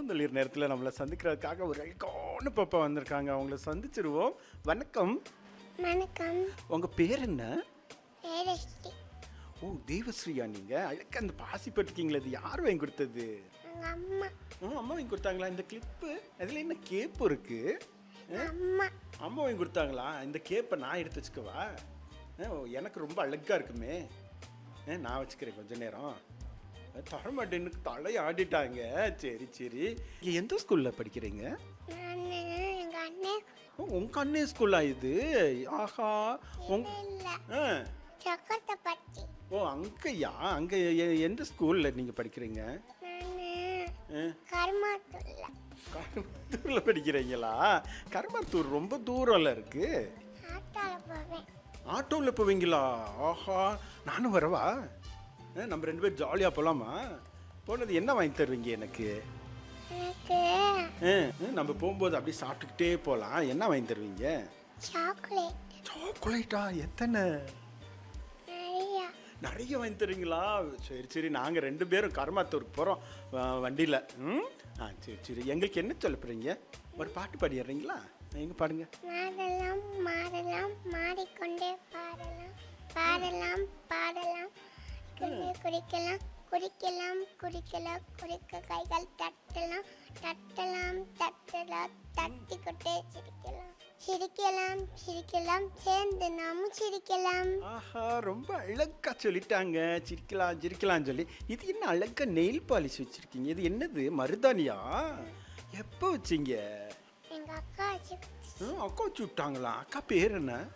பூந்தளிர் நேரத்தில் நம்மளை சந்திக்கிறதுக்காக ஒரு அழகான பாப்பா வந்திருக்காங்க அவங்கள சந்திச்சிருவோம் வணக்கம் வணக்கம் உங்கள் பேர் என்ன ஏரஸ்டி ஓ தேவஸ்ரீயா நீங்கள் அழகாக அந்த பாசி போட்டிருக்கீங்களே அது யார் வாங்கி கொடுத்தது எங்கள் அம்மா ஆ அம்மா வாங்கி கொடுத்தாங்களா இந்த கிளிப்பு அதில் என்ன கேப்பு இருக்கு அம்மா அம்மா வாங்கி கொடுத்தாங்களா இந்த கேப்பை நான் எடுத்து வச்சுக்கவா ஆ, ஓ, எனக்கு ரொம்ப அழகாக இருக்குமே ஆ, நான் வச்சுக்கிறேன் கொஞ்ச நேரம் தரமாட்டேன்னு தலையை ஆடிட்டாங்க சரி சரி நீங்க எந்த ஸ்கூலில் படிக்கிறீங்க நான் எங்கள் அண்ணன் ஓ, உங்க அண்ணே ஸ்கூலா இது ஆஹா உங்க இல்லை ஆ சக்கரத்தை பற்றி ஓ அங்கேயா அங்கே எந்த ஸ்கூலில் நீங்கள் படிக்கிறீங்க நான் ஆ கருமாத்துள்ள கருமத்தூரில் படிக்கிறீங்களா கருமத்தூர் ரொம்ப தூரம்ல இருக்கு ஆட்டால போவேன் ஆட்டோவில் போவீங்களா ஆஹா நானும் வரவா ஆ, நம்ம ரெண்டு பேரும் ஜாலியாக போகலாமா போனது என்ன வாங்கி தருவீங்க எனக்கு எனக்கு ஆ, ஆ, நம்ம போகும்போது அப்படியே சாப்பிட்டுக்கிட்டே போகலாம் என்ன வாங்கி தருவீங்க சாக்லேட் சாக்லேட்டா எத்தனை நிறையா நிறைய வாங்கி தருவீங்களா சரி சரி நாங்கள் ரெண்டு பேரும் கருமாத்தூருக்கு போகிறோம் வண்டியில் ம் ஆ சரி சரி எங்களுக்கு என்ன சொல்ல போகிறீங்க ஒரு பாட்டு பாடிடுறீங்களா எங்கே பாடுங்க மாறலாம் மாறலாம் மாறிக்கொண்டே பாடலாம் பாடலாம் பாடலாம் குடிக்க குடிக்கலாம் குடிக்கலாம் குடிக்கலாம் குடிக்க கைகள் தட்டலாம் தட்டலாம் தட்டலாம் தட்டிக்கொண்டே சிரிக்கலாம் சிரிக்கலாம் சிரிக்கலாம் சேர்ந்து நாமும் சிரிக்கலாம் ஆஹா ரொம்ப அழகா சொல்லிட்டாங்க சிரிக்கலாம் சிரிக்கலாம்னு சொல்லி இது என்ன அழகா நெயில் பாலிஷ் வச்சிருக்கீங்க இது என்னது மருதானியா எப்போ வச்சீங்க எங்க அக்கா வச்சு ஆ, அக்கா வச்சு விட்டாங்களா அக்கா பேர் என்ன